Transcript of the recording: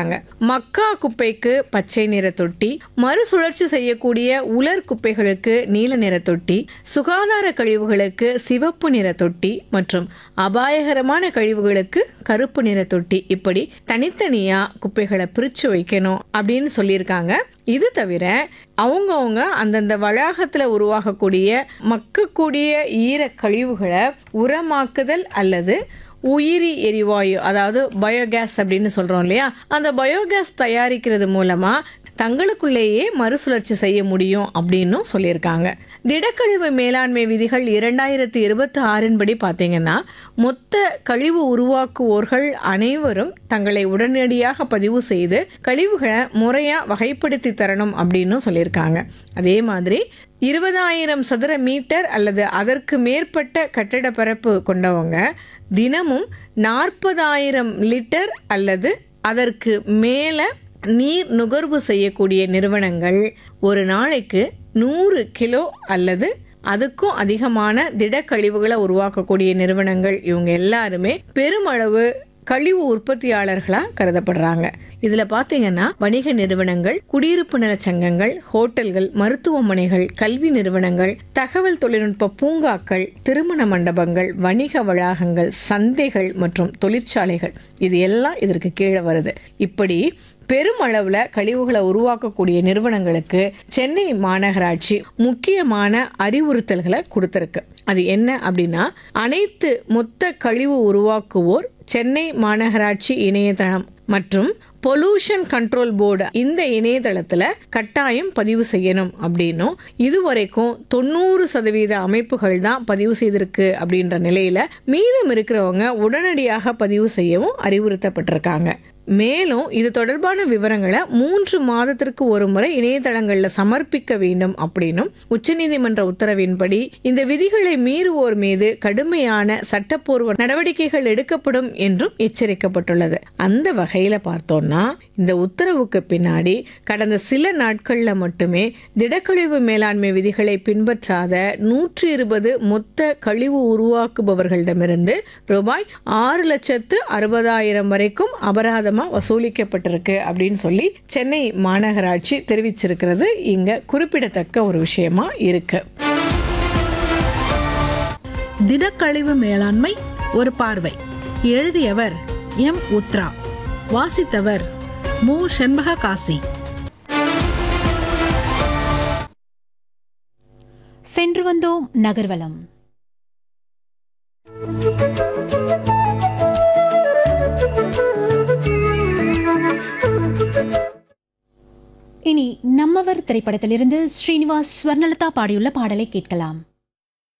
சொல்லியிருக்காங்க மக்கா குப்பைக்கு பச்சை நிற தொட்டி மறுசுழற்சி செய்யக்கூடிய உலர் குப்பைகளுக்கு நீல நிற தொட்டி சுகாதார கழிவுகளுக்கு சிவப்பு நிற தொட்டி மற்றும் அபாயகரமான கழிவுகளுக்கு கருப்பு நிற தொட்டி இப்படி தனித்தனியா குப்பைகளை பிரிச்சு வைக்கணும் அப்படின்னு சொல்லியிருக்காங்க இது தவிர அவங்கவுங்க அந்தந்த வளாகத்துல உருவாகக்கூடிய மக்கக்கூடிய ஈர கழிவுகளை உரமாக்குதல் அல்லது உயிரி எரிவாயு அதாவது பயோகேஸ் அப்படின்னு சொல்றோம் இல்லையா அந்த பயோகேஸ் தயாரிக்கிறது மூலமா தங்களுக்குள்ளேயே மறுசுழற்சி செய்ய முடியும் அப்படின்னும் சொல்லியிருக்காங்க திடக்கழிவு மேலாண்மை விதிகள் இரண்டாயிரத்தி இருபத்தி ஆறின் படி பார்த்தீங்கன்னா மொத்த கழிவு உருவாக்குவோர்கள் அனைவரும் தங்களை உடனடியாக பதிவு செய்து கழிவுகளை முறையாக வகைப்படுத்தி தரணும் அப்படின்னும் சொல்லியிருக்காங்க அதே மாதிரி இருபதாயிரம் சதுர மீட்டர் அல்லது அதற்கு மேற்பட்ட கட்டட பரப்பு கொண்டவங்க தினமும் நாற்பதாயிரம் லிட்டர் அல்லது அதற்கு மேலே நீர் நுகர்வு செய்யக்கூடிய நிறுவனங்கள் ஒரு நாளைக்கு நூறு கிலோ அல்லது அதுக்கும் அதிகமான திடக்கழிவுகளை உருவாக்கக்கூடிய நிறுவனங்கள் இவங்க எல்லாருமே பெருமளவு கழிவு உற்பத்தியாளர்களாக கருதப்படுறாங்க இதில் பார்த்தீங்கன்னா வணிக நிறுவனங்கள் குடியிருப்பு நலச் சங்கங்கள் ஹோட்டல்கள் மருத்துவமனைகள் கல்வி நிறுவனங்கள் தகவல் தொழில்நுட்ப பூங்காக்கள் திருமண மண்டபங்கள் வணிக வளாகங்கள் சந்தைகள் மற்றும் தொழிற்சாலைகள் இது எல்லாம் இதற்கு கீழே வருது இப்படி பெருமளவில் கழிவுகளை உருவாக்கக்கூடிய நிறுவனங்களுக்கு சென்னை மாநகராட்சி முக்கியமான அறிவுறுத்தல்களை கொடுத்துருக்கு அது என்ன அப்படின்னா அனைத்து மொத்த கழிவு உருவாக்குவோர் சென்னை மாநகராட்சி இணையதளம் மற்றும் பொல்யூஷன் கண்ட்ரோல் போர்டு இந்த இணையதளத்தில் கட்டாயம் பதிவு செய்யணும் அப்படின்னும் இதுவரைக்கும் தொண்ணூறு சதவீத அமைப்புகள் தான் பதிவு செய்திருக்கு அப்படின்ற நிலையில் மீதம் இருக்கிறவங்க உடனடியாக பதிவு செய்யவும் அறிவுறுத்தப்பட்டிருக்காங்க மேலும் இது தொடர்பான விவரங்களை மூன்று மாதத்திற்கு ஒரு முறை இணையதளங்களில் சமர்ப்பிக்க வேண்டும் அப்படின்னும் உச்சநீதிமன்ற உத்தரவின்படி இந்த விதிகளை மீறுவோர் மீது கடுமையான சட்டப்பூர்வ நடவடிக்கைகள் எடுக்கப்படும் என்றும் எச்சரிக்கப்பட்டுள்ளது அந்த வகையில் பார்த்தோம்னா இந்த உத்தரவுக்கு பின்னாடி கடந்த சில நாட்களில் மட்டுமே திடக்கழிவு மேலாண்மை விதிகளை பின்பற்றாத நூற்றி இருபது மொத்த கழிவு உருவாக்குபவர்களிடமிருந்து ரூபாய் ஆறு லட்சத்து அறுபதாயிரம் வரைக்கும் அபராதம் மூலமா வசூலிக்கப்பட்டிருக்கு அப்படின்னு சொல்லி சென்னை மாநகராட்சி தெரிவிச்சிருக்கிறது இங்க குறிப்பிடத்தக்க ஒரு விஷயமா இருக்கு திடக்கழிவு மேலாண்மை ஒரு பார்வை எழுதியவர் எம் உத்ரா வாசித்தவர் மு செண்பக காசி சென்று வந்தோம் நகர்வலம் இனி நம்மவர் திரைப்படத்திலிருந்து ஸ்ரீனிவாஸ் ஸ்வர்ணலதா பாடியுள்ள பாடலை கேட்கலாம்